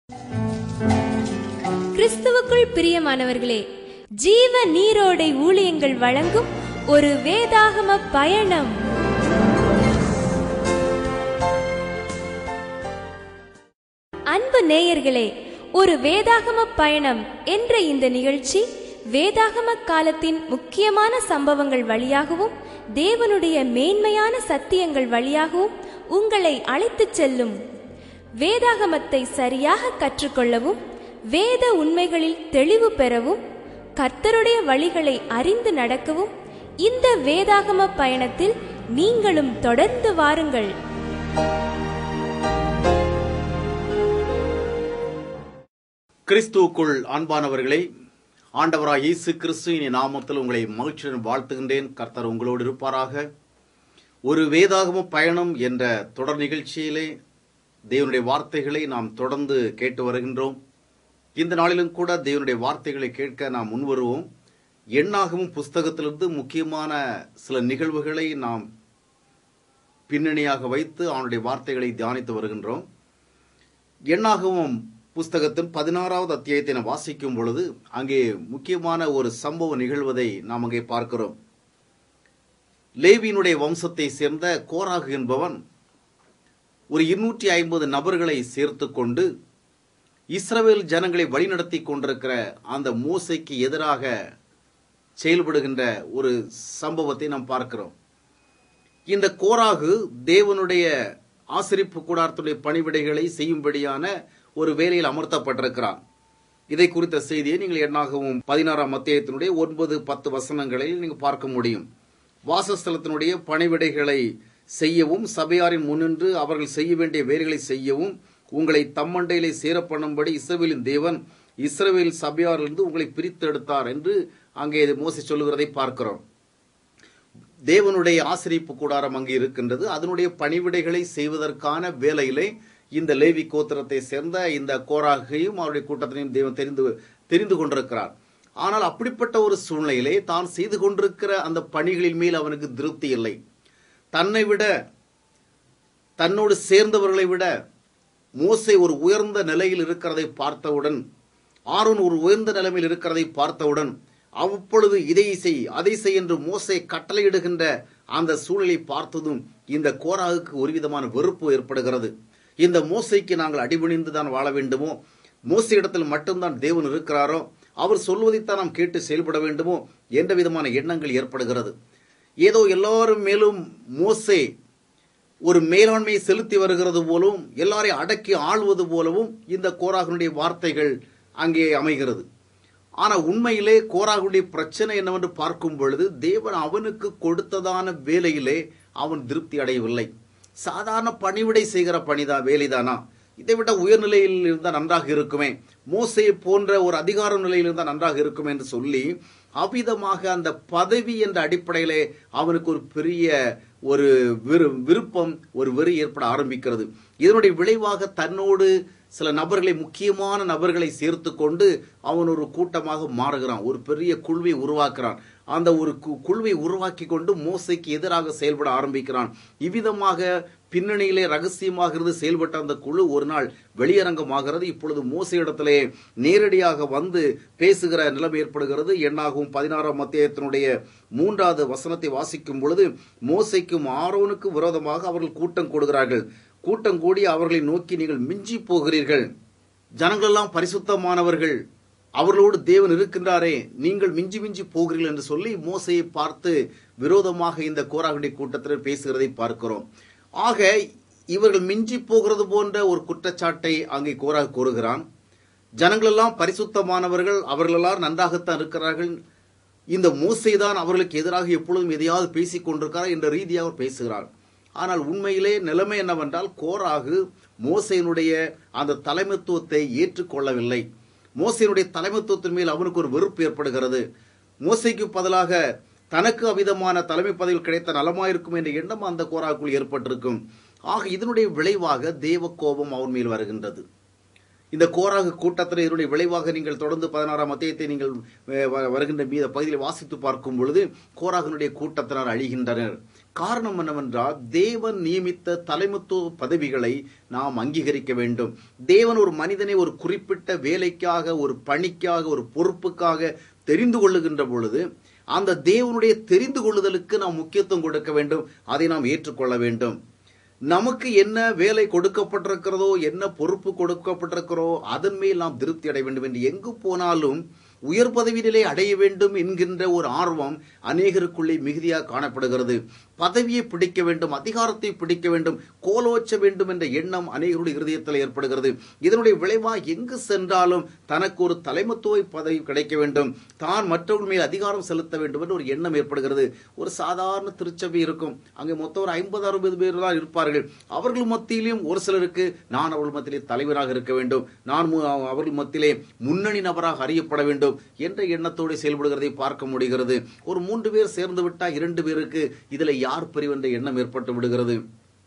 கிறிஸ்துவுக்குள் பிரியமானவர்களே ஜீவ நீரோடை ஊழியங்கள் வழங்கும் ஒரு வேதாகம பயணம் அன்பு நேயர்களே ஒரு வேதாகம பயணம் என்ற இந்த நிகழ்ச்சி வேதாகம காலத்தின் முக்கியமான சம்பவங்கள் வழியாகவும் தேவனுடைய மேன்மையான சத்தியங்கள் வழியாகவும் உங்களை அழைத்துச் செல்லும் வேதாகமத்தை சரியாக கற்றுக்கொள்ளவும் வேத உண்மைகளில் தெளிவு பெறவும் கர்த்தருடைய வழிகளை அறிந்து நடக்கவும் இந்த வேதாகம பயணத்தில் நீங்களும் தொடர்ந்து வாருங்கள் கிறிஸ்துவுக்குள் அன்பானவர்களே ஆண்டவராய் இயேசு கிறிஸ்துவின் நாமத்தில் உங்களை மகிழ்ச்சியுடன் வாழ்த்துகின்றேன் கர்த்தர் உங்களோடு இருப்பாராக ஒரு வேதாகம பயணம் என்ற தொடர் நிகழ்ச்சியிலே தேவனுடைய வார்த்தைகளை நாம் தொடர்ந்து கேட்டு வருகின்றோம் இந்த நாளிலும் கூட தேவனுடைய வார்த்தைகளை கேட்க நாம் முன்வருவோம் எண்ணாகவும் புஸ்தகத்திலிருந்து முக்கியமான சில நிகழ்வுகளை நாம் பின்னணியாக வைத்து அவனுடைய வார்த்தைகளை தியானித்து வருகின்றோம் எண்ணாகவும் புஸ்தகத்தின் பதினாறாவது அத்தியாயத்தை நாம் வாசிக்கும் பொழுது அங்கே முக்கியமான ஒரு சம்பவம் நிகழ்வதை நாம் அங்கே பார்க்கிறோம் லேவியினுடைய வம்சத்தை சேர்ந்த கோராகு என்பவன் ஒரு இருநூற்றி ஐம்பது நபர்களை சேர்த்து கொண்டு இஸ்ரவேல் ஜனங்களை வழிநடத்தி கொண்டிருக்கிற அந்த மோசைக்கு எதிராக செயல்படுகின்ற ஒரு சம்பவத்தை நாம் பார்க்கிறோம் இந்த கோராகு தேவனுடைய ஆசிரிப்பு கூடாரத்துடைய பணிவிடைகளை செய்யும்படியான ஒரு வேலையில் அமர்த்தப்பட்டிருக்கிறான் இதை குறித்த செய்தியை நீங்கள் எண்ணாகவும் பதினாறாம் அத்தியாயத்தினுடைய ஒன்பது பத்து வசனங்களில் நீங்கள் பார்க்க முடியும் வாசஸ்தலத்தினுடைய பணிவிடைகளை செய்யவும் சபையாரின் முன்னின்று அவர்கள் செய்ய வேண்டிய வேலைகளை செய்யவும் உங்களை தம்மண்டையிலே சேர பண்ணும்படி இஸ்ரவேலின் தேவன் இஸ்ரவேல் சபையாரிலிருந்து உங்களை பிரித்தெடுத்தார் என்று அங்கே மோசி சொல்லுகிறதை பார்க்கிறோம் தேவனுடைய ஆசிரிப்பு கூடாரம் அங்கு இருக்கின்றது அதனுடைய பணிவிடைகளை செய்வதற்கான வேலையிலே இந்த லேவி கோத்திரத்தை சேர்ந்த இந்த கோராகையும் அவருடைய கூட்டத்தினையும் தேவன் தெரிந்து தெரிந்து கொண்டிருக்கிறார் ஆனால் அப்படிப்பட்ட ஒரு சூழ்நிலையிலே தான் செய்து கொண்டிருக்கிற அந்த பணிகளின் மேல் அவனுக்கு திருப்தி இல்லை தன்னை விட தன்னோடு சேர்ந்தவர்களை விட மோசை ஒரு உயர்ந்த நிலையில் இருக்கிறதை பார்த்தவுடன் ஆரோன் ஒரு உயர்ந்த நிலைமையில் இருக்கிறதை பார்த்தவுடன் அவ்வப்பொழுது இதை செய் அதை செய் என்று மோசை கட்டளையிடுகின்ற அந்த சூழலை பார்த்ததும் இந்த கோராவுக்கு ஒரு விதமான வெறுப்பு ஏற்படுகிறது இந்த மோசைக்கு நாங்கள் அடிபணிந்து தான் வாழ வேண்டுமோ மோசை இடத்தில் மட்டும்தான் தேவன் இருக்கிறாரோ அவர் சொல்வதைத்தான் நாம் கேட்டு செயல்பட வேண்டுமோ என்ற விதமான எண்ணங்கள் ஏற்படுகிறது ஏதோ எல்லாரும் மேலும் மோசே ஒரு மேலாண்மையை செலுத்தி வருகிறது போலவும் எல்லாரையும் அடக்கி ஆள்வது போலவும் இந்த கோராகனுடைய வார்த்தைகள் அங்கே அமைகிறது ஆனா உண்மையிலே கோராகுடைய பிரச்சனை என்னவென்று பார்க்கும் பொழுது தேவன் அவனுக்கு கொடுத்ததான வேலையிலே அவன் திருப்தி அடையவில்லை சாதாரண பணிவிடை செய்கிற பணிதான் வேலைதானா இதை விட உயர்நிலையில் இருந்தால் நன்றாக இருக்குமே மோசையை போன்ற ஒரு அதிகார நிலையில் இருந்தால் நன்றாக இருக்கும் என்று சொல்லி அவ்விதமாக அந்த பதவி என்ற அடிப்படையிலே அவனுக்கு ஒரு பெரிய ஒரு விரு விருப்பம் ஒரு வெறி ஏற்பட ஆரம்பிக்கிறது இதனுடைய விளைவாக தன்னோடு சில நபர்களை முக்கியமான நபர்களை சேர்த்து கொண்டு அவன் ஒரு கூட்டமாக மாறுகிறான் ஒரு பெரிய குழுவை உருவாக்குறான் அந்த ஒரு குழுவை உருவாக்கி கொண்டு மோசைக்கு எதிராக செயல்பட ஆரம்பிக்கிறான் இவ்விதமாக பின்னணியிலே ரகசியமாக இருந்து செயல்பட்ட அந்த குழு ஒரு நாள் வெளியரங்கமாகிறது இப்பொழுது மோசை இடத்திலே நேரடியாக வந்து பேசுகிற நிலைமை ஏற்படுகிறது எண்ணாகவும் பதினாறாம் அத்தியாயத்தினுடைய மூன்றாவது வசனத்தை வாசிக்கும் பொழுது மோசைக்கும் ஆரோனுக்கும் விரோதமாக அவர்கள் கூட்டம் கூடுகிறார்கள் கூட்டம் கூடி அவர்களை நோக்கி நீங்கள் மிஞ்சி போகிறீர்கள் ஜனங்களெல்லாம் பரிசுத்தமானவர்கள் அவர்களோடு தேவன் இருக்கின்றாரே நீங்கள் மிஞ்சி மிஞ்சி போகிறீர்கள் என்று சொல்லி மோசையை பார்த்து விரோதமாக இந்த கோராகுடி கூட்டத்தில் பேசுகிறதை பார்க்கிறோம் ஆக இவர்கள் மிஞ்சி போகிறது போன்ற ஒரு குற்றச்சாட்டை அங்கே கோராக கூறுகிறான் ஜனங்களெல்லாம் பரிசுத்தமானவர்கள் அவர்களெல்லாம் நன்றாகத்தான் இருக்கிறார்கள் இந்த மோசைதான் அவர்களுக்கு எதிராக எப்பொழுதும் எதையாவது பேசிக் கொண்டிருக்கிறார் என்ற ரீதியாக அவர் பேசுகிறார் ஆனால் உண்மையிலே நிலைமை என்னவென்றால் கோராகு மோசையினுடைய அந்த தலைமைத்துவத்தை ஏற்றுக்கொள்ளவில்லை மோசையினுடைய தலைமைத்துவத்தின் மேல் அவனுக்கு ஒரு வெறுப்பு ஏற்படுகிறது மோசைக்கு பதிலாக தனக்கு அவிதமான தலைமை பதவியில் கிடைத்த நலமாயிருக்கும் என்ற எண்ணம் அந்த கோராக்குள் ஏற்பட்டிருக்கும் ஆக இதனுடைய விளைவாக தேவ கோபம் அவன் மேல் வருகின்றது இந்த கோராகு கூட்டத்தில் இதனுடைய விளைவாக நீங்கள் தொடர்ந்து பதினாறாம் அத்தியத்தை நீங்கள் வருகின்ற மீத பகுதியில் வாசித்து பார்க்கும் பொழுது கோராகனுடைய கூட்டத்தினர் அழிகின்றனர் காரணம் என்னவென்றால் தேவன் நியமித்த தலைமத்துவ பதவிகளை நாம் அங்கீகரிக்க வேண்டும் தேவன் ஒரு மனிதனை ஒரு குறிப்பிட்ட வேலைக்காக ஒரு பணிக்காக ஒரு பொறுப்புக்காக தெரிந்து கொள்ளுகின்ற பொழுது அந்த தேவனுடைய தெரிந்து கொள்ளுதலுக்கு நாம் முக்கியத்துவம் கொடுக்க வேண்டும் அதை நாம் ஏற்றுக்கொள்ள வேண்டும் நமக்கு என்ன வேலை கொடுக்கப்பட்டிருக்கிறதோ என்ன பொறுப்பு கொடுக்கப்பட்டிருக்கிறோ அதன் மேல் நாம் திருப்தி அடைய வேண்டும் என்று எங்கு போனாலும் உயர் பதவியிலே அடைய வேண்டும் என்கின்ற ஒரு ஆர்வம் அநேகருக்குள்ளே மிகுதியாக காணப்படுகிறது பதவியை பிடிக்க வேண்டும் அதிகாரத்தை பிடிக்க வேண்டும் கோலோச்ச வேண்டும் என்ற எண்ணம் அநேகருடைய இருதயத்தில் ஏற்படுகிறது இதனுடைய விளைவாக எங்கு சென்றாலும் தனக்கு ஒரு தலைமத்துவ பதவி கிடைக்க வேண்டும் தான் மற்றவர்கள் மேல் அதிகாரம் செலுத்த வேண்டும் என்று ஒரு எண்ணம் ஏற்படுகிறது ஒரு சாதாரண திருச்சபை இருக்கும் அங்கே மொத்தம் ஒரு ஐம்பது அறுபது பேர் தான் இருப்பார்கள் அவர்கள் மத்தியிலும் ஒரு சிலருக்கு நான் அவர்கள் மத்தியிலே தலைவராக இருக்க வேண்டும் நான் மு- அவர்கள் மத்தியிலே முன்னணி நபராக அறியப்பட வேண்டும் என்ற எண்ணத்தோடு செயல்படுகிறதை பார்க்க முடிகிறது ஒரு மூன்று பேர் சேர்ந்து விட்டால் இரண்டு பேருக்கு இதுல யார் பிரிவு என்ற எண்ணம் ஏற்பட்டு விடுகிறது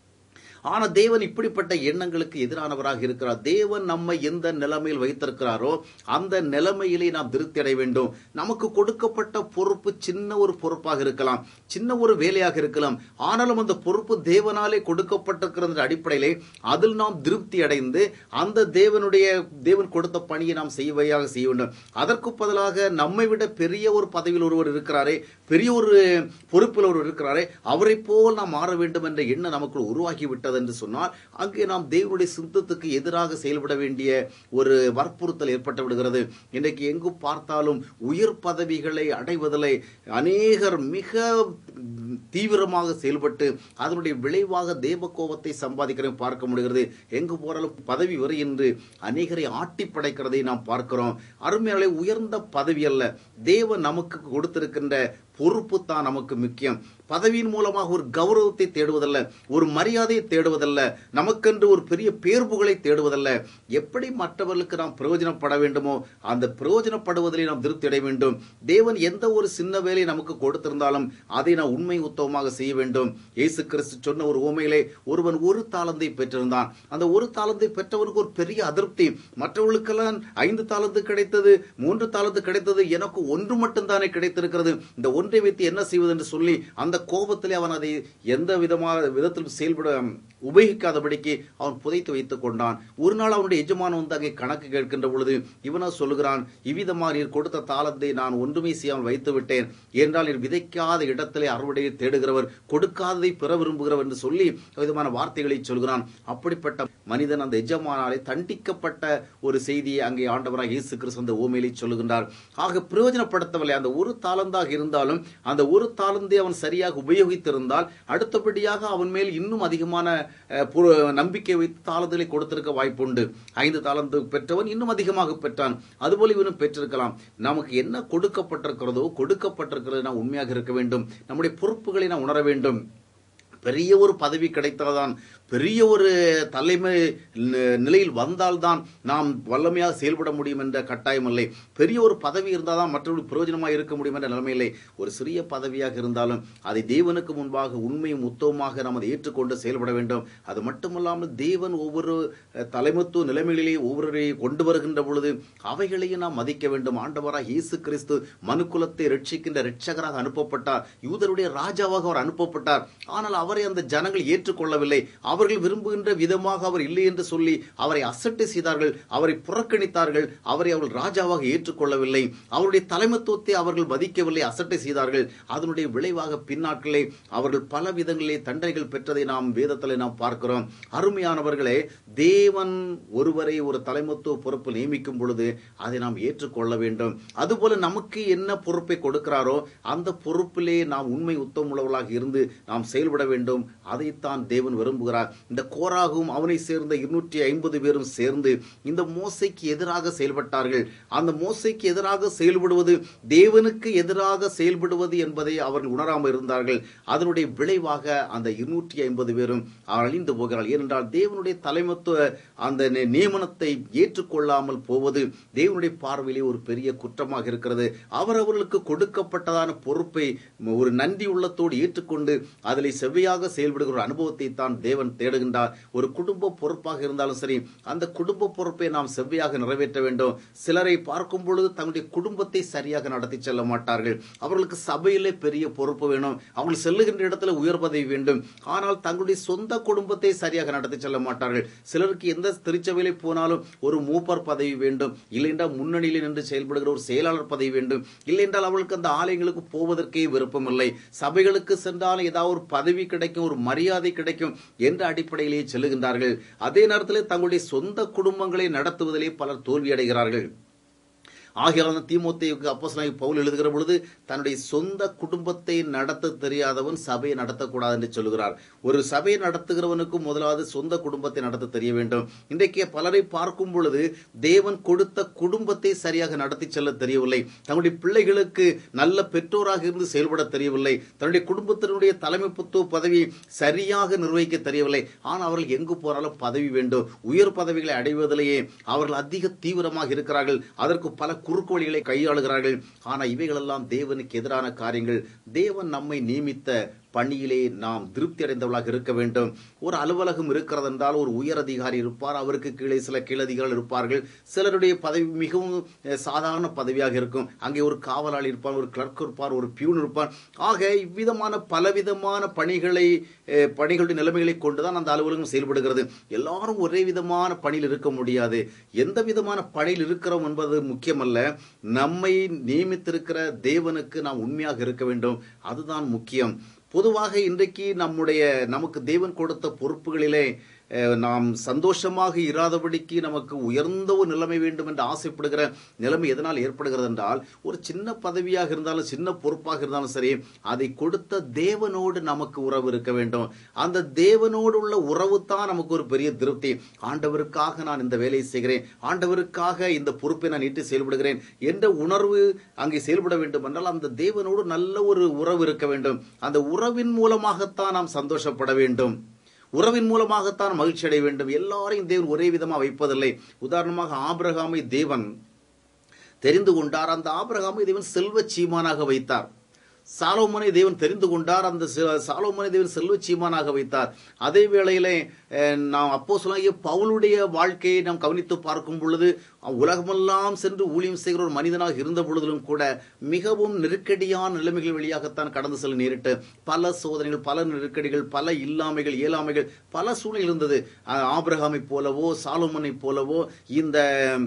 ஆனா தேவன் இப்படிப்பட்ட எண்ணங்களுக்கு எதிரானவராக இருக்கிறார் தேவன் நம்மை எந்த நிலைமையில் வைத்திருக்கிறாரோ அந்த நிலைமையிலே நாம் திருப்தி அடைய வேண்டும் நமக்கு கொடுக்கப்பட்ட பொறுப்பு சின்ன ஒரு பொறுப்பாக இருக்கலாம் சின்ன ஒரு வேலையாக இருக்கலாம் ஆனாலும் அந்த பொறுப்பு தேவனாலே கொடுக்கப்பட்டிருக்கிற என்ற அடிப்படையிலே அதில் நாம் திருப்தி அடைந்து அந்த தேவனுடைய தேவன் கொடுத்த பணியை நாம் செய்வையாக செய்ய வேண்டும் அதற்கு பதிலாக நம்மை விட பெரிய ஒரு பதவியில் ஒருவர் இருக்கிறாரே பெரிய ஒரு பொறுப்பில் ஒருவர் இருக்கிறாரே அவரை போல் நாம் மாற வேண்டும் என்ற எண்ணம் நமக்குள் உருவாகி விட்டது என்று சொன்னால் அங்கே நாம் தேவனுடைய சித்தத்துக்கு எதிராக செயல்பட வேண்டிய ஒரு வற்புறுத்தல் ஏற்பட்டு விடுகிறது இன்றைக்கு எங்கு பார்த்தாலும் உயர் பதவிகளை அடைவதில் அநேகர் மிக தீவிரமாக செயல்பட்டு அதனுடைய விளைவாக தேவ கோபத்தை சம்பாதிக்கிறதை பார்க்க முடிகிறது எங்கு போனாலும் பதவி வரை என்று அநேகரை ஆட்டி படைக்கிறதை நாம் பார்க்கிறோம் அருமையாளை உயர்ந்த பதவி அல்ல தேவன் நமக்கு கொடுத்திருக்கின்ற பொறுப்பு தான் நமக்கு முக்கியம் பதவியின் மூலமாக ஒரு கௌரவத்தை தேடுவதல்ல ஒரு மரியாதையை தேடுவதல்ல நமக்கென்று ஒரு பெரிய பேர்புகளை தேடுவதல்ல எப்படி மற்றவர்களுக்கு நாம் பிரயோஜனப்பட வேண்டுமோ அந்த பிரயோஜனப்படுவதிலே நாம் திருப்தி அடைய வேண்டும் தேவன் எந்த ஒரு சின்ன வேலையை நமக்கு கொடுத்திருந்தாலும் அதை நாம் உண்மை உத்தவமாக செய்ய வேண்டும் இயேசு கிறிஸ்து சொன்ன ஒரு உண்மையிலே ஒருவன் ஒரு தாளந்தை பெற்றிருந்தான் அந்த ஒரு தாளந்தை பெற்றவனுக்கு ஒரு பெரிய அதிருப்தி மற்றவர்களுக்கெல்லாம் ஐந்து தாளந்து கிடைத்தது மூன்று தாளந்து கிடைத்தது எனக்கு ஒன்று மட்டும்தானே கிடைத்திருக்கிறது இந்த ஒன்றை வைத்து என்ன செய்வது என்று சொல்லி அந்த கோபத்திலே அவன் அதை எந்த விதமான விதத்திலும் செயல்பட உபயோகிக்காதபடிக்கு அவன் புதைத்து வைத்துக் கொண்டான் ஒரு நாள் அவனுடைய எஜமானன் வந்து அங்கே கணக்கு கேட்கின்ற பொழுது இவனோ சொல்லுகிறான் இவ்விதமாக நீர் கொடுத்த தாளத்தை நான் ஒன்றுமே செய்யாமல் வைத்து விட்டேன் என்றால் நீர் விதைக்காத இடத்திலே அறுவடையை தேடுகிறவர் கொடுக்காததை பெற விரும்புகிறவர் என்று சொல்லி விதமான வார்த்தைகளை சொல்கிறான் அப்படிப்பட்ட மனிதன் அந்த எஜமானாலே தண்டிக்கப்பட்ட ஒரு செய்தியை அங்கே ஆண்டவராக இயேசு கிறிஸ்து அந்த ஓமையிலே சொல்லுகின்றார் ஆக பிரயோஜனப்படுத்தவில்லை அந்த ஒரு தாளந்தாக இருந்தாலும் அந்த ஒரு தாளந்தை அவன் சரியாக உபயோகித்திருந்தால் அடுத்தபடியாக அவன் மேல் இன்னும் அதிகமான அஹ், பு- நம்பிக்கை வைத்து தாளந்துகளை கொடுத்திருக்க வாய்ப்புண்டு ஐந்து தாளந்து பெற்றவன் இன்னும் அதிகமாக பெற்றான் அதுபோல இவனும் பெற்றிருக்கலாம் நமக்கு என்ன கொடுக்கப்பட்டிருக்கிறதோ கொடுக்கப்பட்டிருக்கிறது நாம் உண்மையாக இருக்க வேண்டும் நம்முடைய பொறுப்புகளை நாம் உணர வேண்டும் பெரிய ஒரு பதவி கிடைத்தால்தான் பெரிய ஒரு தலைமை நி- நிலையில் வந்தால்தான் நாம் வல்லமையாக செயல்பட முடியும் என்ற கட்டாயம் இல்லை பெரிய ஒரு பதவி இருந்தால் தான் மற்றவர்கள் பிரயோஜனமாக இருக்க முடியும் என்ற நிலைமை இல்லை ஒரு சிறிய பதவியாக இருந்தாலும் அதை தேவனுக்கு முன்பாக உண்மையும் உத்தவமாக நாம் அதை ஏற்றுக்கொண்டு செயல்பட வேண்டும் அது மட்டுமல்லாமல் தேவன் ஒவ்வொரு அஹ், தலைமத்துவ நிலைமைகளிலே ஒவ்வொருவரையும் கொண்டு வருகின்ற பொழுது அவைகளையும் நாம் மதிக்க வேண்டும் ஆண்டவராக இயேசு கிறிஸ்து மனுக்குலத்தை ரட்சிக்கின்ற ரட்சகராக அனுப்பப்பட்டார் யூதருடைய ராஜாவாக அவர் அனுப்பப்பட்டார் ஆனால் அவரை அந்த ஜனங்கள் ஏற்றுக்கொள்ளவில்லை அவர்கள் விரும்புகின்ற விதமாக அவர் இல்லை என்று சொல்லி அவரை அசட்டை செய்தார்கள் அவரை புறக்கணித்தார்கள் அவரை அவர்கள் ராஜாவாக ஏற்றுக்கொள்ளவில்லை அவருடைய தலைமத்துவத்தை அவர்கள் மதிக்கவில்லை அசட்டை செய்தார்கள் அதனுடைய விளைவாக பின்னாட்களே அவர்கள் பல விதங்களிலே தண்டனைகள் பெற்றதை நாம் வேதத்தில் நாம் பார்க்கிறோம் அருமையானவர்களே தேவன் ஒருவரை ஒரு தலைமத்துவ பொறுப்பு நியமிக்கும் பொழுது அதை நாம் ஏற்றுக்கொள்ள வேண்டும் அதுபோல நமக்கு என்ன பொறுப்பை கொடுக்கிறாரோ அந்த பொறுப்பிலே நாம் உண்மை உத்தமுள்ளவர்களாக இருந்து நாம் செயல்பட வேண்டும் அதைத்தான் தேவன் விரும்புகிறார் இந்த கோராகும் அவனை சேர்ந்த இருநூற்றி ஐம்பது பேரும் சேர்ந்து இந்த மோசைக்கு எதிராக செயல்பட்டார்கள் அந்த மோசைக்கு எதிராக செயல்படுவது தேவனுக்கு எதிராக செயல்படுவது என்பதை அவர்கள் உணராமல் இருந்தார்கள் அதனுடைய விளைவாக அந்த இருநூற்றி ஐம்பது பேரும் அழிந்து போகிறார்கள் ஏனென்றால் தேவனுடைய தலைமத்துவ அந்த நி- நியமனத்தை ஏற்றுக்கொள்ளாமல் போவது தேவனுடைய பார்வையிலே ஒரு பெரிய குற்றமாக இருக்கிறது அவர் அவர்களுக்கு கொடுக்கப்பட்டதான பொறுப்பை ஒரு நன்றி உள்ளத்தோடு ஏற்றுக்கொண்டு அதில் செவ்வையாக செயல்பட செயல்படுகிற ஒரு அனுபவத்தை தான் தேவன் தேடுகின்றார் ஒரு குடும்ப பொறுப்பாக இருந்தாலும் சரி அந்த குடும்ப பொறுப்பை நாம் செவ்வையாக நிறைவேற்ற வேண்டும் சிலரை பார்க்கும் பொழுது தங்களுடைய குடும்பத்தை சரியாக நடத்தி செல்ல மாட்டார்கள் அவர்களுக்கு சபையிலே பெரிய பொறுப்பு வேணும் அவர்கள் செல்லுகின்ற இடத்துல உயர் பதவி வேண்டும் ஆனால் தங்களுடைய சொந்த குடும்பத்தை சரியாக நடத்தி செல்ல மாட்டார்கள் சிலருக்கு எந்த திருச்சபையிலே போனாலும் ஒரு மூப்பர் பதவி வேண்டும் இல்லைன்றால் முன்னணியில் நின்று செயல்படுகிற ஒரு செயலாளர் பதவி வேண்டும் இல்லைன்றால் அவர்களுக்கு அந்த ஆலயங்களுக்கு போவதற்கே விருப்பம் இல்லை சபைகளுக்கு சென்றாலும் ஏதாவது ஒரு பதவி கிடைக்கும் ஒரு மரியாதை கிடைக்கும் என்ற அடிப்படையிலேயே செல்லுகின்றார்கள் அதே நேரத்தில் தங்களுடைய சொந்த குடும்பங்களை நடத்துவதிலே பலர் தோல்வியடைகிறார்கள் ஆகியால் தீமோத்தேயுக்கு அப்போஸ்தலனாகிய பவுல் எழுதுகிற பொழுது தன்னுடைய சொந்த குடும்பத்தை நடத்த தெரியாதவன் சபையை நடத்தக்கூடாது என்று சொல்லுகிறார் ஒரு சபையை நடத்துகிறவனுக்கு முதலாவது சொந்த குடும்பத்தை நடத்த தெரிய வேண்டும் இன்றைக்கு பலரை பார்க்கும் பொழுது தேவன் கொடுத்த குடும்பத்தை சரியாக நடத்தி செல்ல தெரியவில்லை தன்னுடைய பிள்ளைகளுக்கு நல்ல பெற்றோராக இருந்து செயல்பட தெரியவில்லை தன்னுடைய குடும்பத்தினுடைய தலைமைத்துவ பதவி சரியாக நிர்வகிக்க தெரியவில்லை ஆனால் அவர்கள் எங்கு போனாலும் பதவி வேண்டும் உயர் பதவிகளை அடைவதிலேயே அவர்கள் அதிக தீவிரமாக இருக்கிறார்கள் அதற்கு பல குறுக்கு வழிகளை கையாளுகிறார்கள் ஆனால் இவைகளெல்லாம் தேவனுக்கு எதிரான காரியங்கள் தேவன் நம்மை நியமித்த பணியிலே நாம் திருப்தி அடைந்தவர்களாக இருக்க வேண்டும் ஒரு அலுவலகம் இருக்கிறது என்றால் ஒரு உயர் அதிகாரி இருப்பார் அவருக்கு கீழே சில கீழதிகாரிகள் இருப்பார்கள் சிலருடைய பதவி மிகவும் அஹ், சாதாரண பதவியாக இருக்கும் அங்கே ஒரு காவலாளி இருப்பார் ஒரு கிளர்க் இருப்பார் ஒரு பியூன் இருப்பார் ஆக இவ்விதமான பலவிதமான பணிகளை அஹ், பணிகளுடைய நிலைமைகளை கொண்டுதான் அந்த அலுவலகம் செயல்படுகிறது எல்லாரும் ஒரே விதமான பணியில் இருக்க முடியாது எந்த விதமான பணியில் இருக்கிறோம் என்பது முக்கியமல்ல நம்மை நியமித்திருக்கிற தேவனுக்கு நாம் உண்மையாக இருக்க வேண்டும் அதுதான் முக்கியம் பொதுவாக இன்றைக்கு நம்முடைய நமக்கு தேவன் கொடுத்த பொறுப்புகளிலே அஹ், நாம் சந்தோஷமாக இராதபடிக்கு நமக்கு உயர்ந்த ஒரு நிலைமை வேண்டும் என்று ஆசைப்படுகிற நிலைமை எதனால் ஏற்படுகிறது என்றால் ஒரு சின்ன பதவியாக இருந்தாலும் சின்ன பொறுப்பாக இருந்தாலும் சரி அதை கொடுத்த தேவனோடு நமக்கு உறவு இருக்க வேண்டும் அந்த தேவனோடு உள்ள உறவு தான் நமக்கு ஒரு பெரிய திருப்தி ஆண்டவருக்காக நான் இந்த வேலையை செய்கிறேன் ஆண்டவருக்காக இந்த பொறுப்பை நான் நீட்டி செயல்படுகிறேன் என்ற உணர்வு அங்கே செயல்பட வேண்டும் என்றால் அந்த தேவனோடு நல்ல ஒரு உறவு இருக்க வேண்டும் அந்த உறவின் மூலமாகத்தான் நாம் சந்தோஷப்பட வேண்டும் உறவின் மூலமாகத்தான் மகிழ்ச்சி அடைய வேண்டும் எல்லாரையும் தேவன் ஒரே விதமாக வைப்பதில்லை உதாரணமாக ஆபிரகாமை தேவன் தெரிந்து கொண்டார் அந்த ஆபிரகாமை தேவன் செல்வ சீமானாக வைத்தார் சாலோமனை தேவன் தெரிந்து கொண்டார் அந்த ச- சாலோமனை தேவன் செல்வ சீமானாக வைத்தார் அதே வேளையிலே அஹ், நாம் அப்போ சொல்லாகிய பவுலுடைய வாழ்க்கையை நாம் கவனித்து பார்க்கும் பொழுது அவன் உலகமெல்லாம் சென்று ஊழியம் செய்கிற ஒரு மனிதனாக இருந்த பொழுதிலும் கூட மிகவும் நெருக்கடியான நிலைமைகள் வழியாகத்தான் கடந்து செல்ல நேரிட்டு பல சோதனைகள் பல நெருக்கடிகள் பல இல்லாமைகள் இயலாமைகள் பல சூழ்நிலை இருந்தது அஹ், ஆபிரகாமைப் போலவோ சாலோமனைப் போலவோ இந்த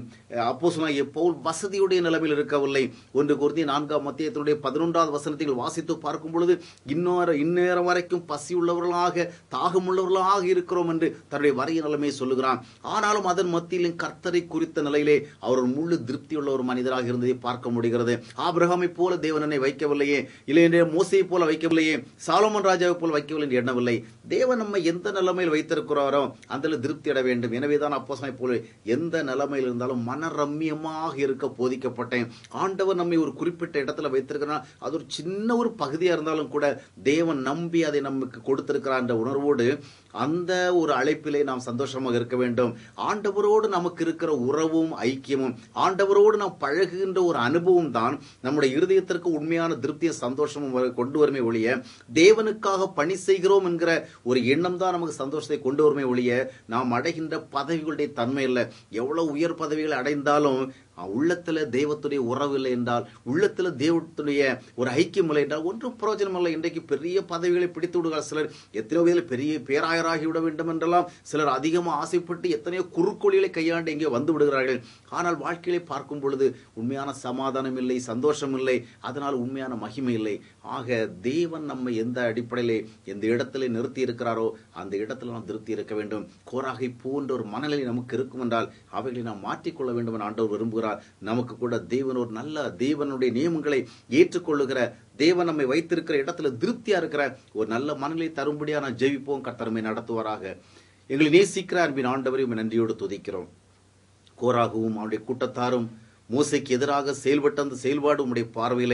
அப்போ சொன்னாகிய பவுல் வசதியுடைய நிலைமையில் இருக்கவில்லை ஒன்று குருதி நான்காம் மத்தியத்தினுடைய பதினொன்றாவது வசனத்தை வாசித்து பார்க்கும் பொழுது இன்னொரு இந்நேரம் வரைக்கும் பசி உள்ளவர்களாக தாகம் உள்ளவர்களாக இருக்கிறோம் என்று தன்னுடைய வரைய நிலைமையை சொல்லுகிறான் ஆனாலும் அதன் மத்தியிலும் கர்த்தரை குறித்த நிலையிலே அவர் ஒரு முழு திருப்தியுள்ள ஒரு மனிதராக இருந்ததை பார்க்க முடிகிறது ஆபிரகாமை போல தேவனனை வைக்கவில்லையே இல்லை என்றே மோசையை போல வைக்கவில்லையே சாலோமன் ராஜாவை போல வைக்கவில்லை என்று எண்ணவில்லை தேவன் நம்மை எந்த நிலைமையில் வைத்திருக்கிறாரோ அந்த திருப்தி அடைய வேண்டும் எனவேதான் அப்போசனை போல எந்த நிலைமையில் இருந்தாலும் மனரம்யமாக இருக்க போதிக்கப்பட்டேன் ஆண்டவர் நம்மை ஒரு குறிப்பிட்ட இடத்துல வைத்திருக்கிறார் அது ஒரு சின்ன ஒரு பகுதியா இருந்தாலும் கூட தேவன் நம்பி அதை நமக்கு கொடுத்திருக்கிறார் என்ற உணர்வோடு அந்த ஒரு அழைப்பிலே நாம் சந்தோஷமாக இருக்க வேண்டும் ஆண்டவரோடு நமக்கு இருக்கிற உறவும் ஐக்கியமும் ஆண்டவரோடு நாம் பழகுகின்ற ஒரு அனுபவம் தான் நம்முடைய இருதயத்திற்கு உண்மையான திருப்தியும் சந்தோஷமும் வர- கொண்டு வருமே ஒழிய தேவனுக்காக பணி செய்கிறோம் என்கிற ஒரு எண்ணம் தான் நமக்கு சந்தோஷத்தை கொண்டு வருமே ஒழிய நாம் அடைகின்ற பதவிகளுடைய தன்மை இல்லை எவ்வளவு உயர் பதவிகளை அடைந்தாலும் அஹ், உள்ளத்துல தெய்வத்துடைய உறவு இல்லை என்றால் உள்ளத்துல தெய்வத்துடைய ஒரு ஐக்கியம் இல்லை என்றால் ஒன்றும் பிரயோஜனம் இல்லை இன்றைக்கு பெரிய பதவிகளை பிடித்து விடுகிறார் சிலர் எத்தனையோ பேர் பெரிய பேராயராகி விட வேண்டும் என்றெல்லாம் சிலர் அதிகமாக ஆசைப்பட்டு எத்தனையோ குறுக்கொழிகளை கையாண்டு இங்கே வந்து விடுகிறார்கள் ஆனால் வாழ்க்கையிலே பார்க்கும் பொழுது உண்மையான சமாதானம் இல்லை சந்தோஷம் இல்லை அதனால் உண்மையான மகிமை இல்லை ஆக தேவன் நம்மை எந்த அடிப்படையிலே எந்த இடத்திலே நிறுத்தி இருக்கிறாரோ அந்த இடத்துல நாம் திருப்தி இருக்க வேண்டும் கோராகை போன்ற ஒரு மனநிலை நமக்கு இருக்கும் என்றால் அவைகளை நாம் மாற்றிக்கொள்ள வேண்டும் என ஆண்டவர் விரும்புகிறார் நமக்கு கூட தேவன் ஒரு நல்ல தேவனுடைய நியமங்களை ஏற்றுக்கொள்ளுகிற தேவன் நம்மை வைத்திருக்கிற இடத்துல திருப்தியா இருக்கிற ஒரு நல்ல மனநிலை தரும்படியா நான் ஜெபிப்போம் கர்த்தரமை நடத்துவாராக எங்களை நேசிக்கிற அன்பின் ஆண்டவரை உம்மை நன்றியோடு துதிக்கிறோம் கோராகவும் அவனுடைய கூட்டத்தாரும் மோசைக்கு எதிராக செயல்பட்ட அந்த செயல்பாடு உம்முடைய பார்வையிலே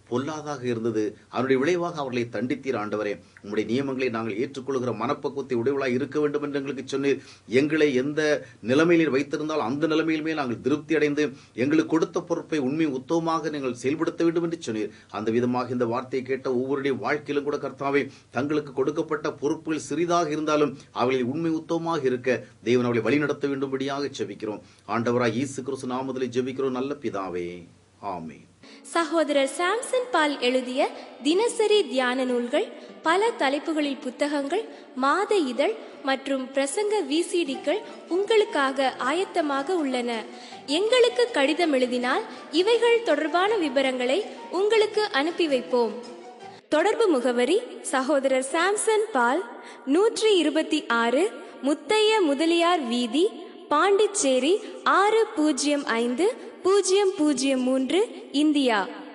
பொல்லாதாக இருந்தது அதனுடைய விளைவாக அவர்களை தண்டித்தீர் ஆண்டவரே உம்முடைய நியமங்களை நாங்கள் ஏற்றுக்கொள்கிற மனப்பக்குவத்தை உடையவளாய் இருக்க வேண்டும் என்று எங்களுக்கு சொன்னீர் எங்களை எந்த நிலைமையில் வைத்திருந்தால் அந்த நிலைமையிலுமே நாங்கள் திருப்தி அடைந்து எங்களுக்கு கொடுத்த பொறுப்பை உண்மை உத்தவமாக நீங்கள் செயல்படுத்த வேண்டும் என்று சொன்னீர் அந்த விதமாக இந்த வார்த்தையை கேட்ட ஒவ்வொருடைய வாழ்க்கையிலும் கூட கர்த்தாவே தங்களுக்கு கொடுக்கப்பட்ட பொறுப்புகள் சிறிதாக இருந்தாலும் அவர்களில் உண்மை உத்தவமாக இருக்க தேவன் அவளை வழிநடத்த வேண்டும்படியாக ஜெபிக்கிறோம் ஆண்டவராய் இயேசு கிறிஸ்து நாமத்திலே ஜெபிக்கிறோம் நல்ல பிதாவே ஆமென் சகோதரர் சாம்சன் பால் எழுதிய தினசரி தியான நூல்கள் பல தலைப்புகளில் புத்தகங்கள் மாத இதழ் மற்றும் பிரசங்க விசிடிக்கள் உங்களுக்காக ஆயத்தமாக உள்ளன எங்களுக்கு கடிதம் எழுதினால் இவைகள் தொடர்பான விவரங்களை உங்களுக்கு அனுப்பி வைப்போம் தொடர்பு முகவரி சகோதரர் சாம்சன் பால் நூற்றி இருபத்தி ஆறு முத்தைய முதலியார் வீதி பாண்டிச்சேரி ஆறு பூஜ்ஜியம் ஐந்து பூஜ்ஜியம் பூஜ்ஜியம் மூன்று இந்தியா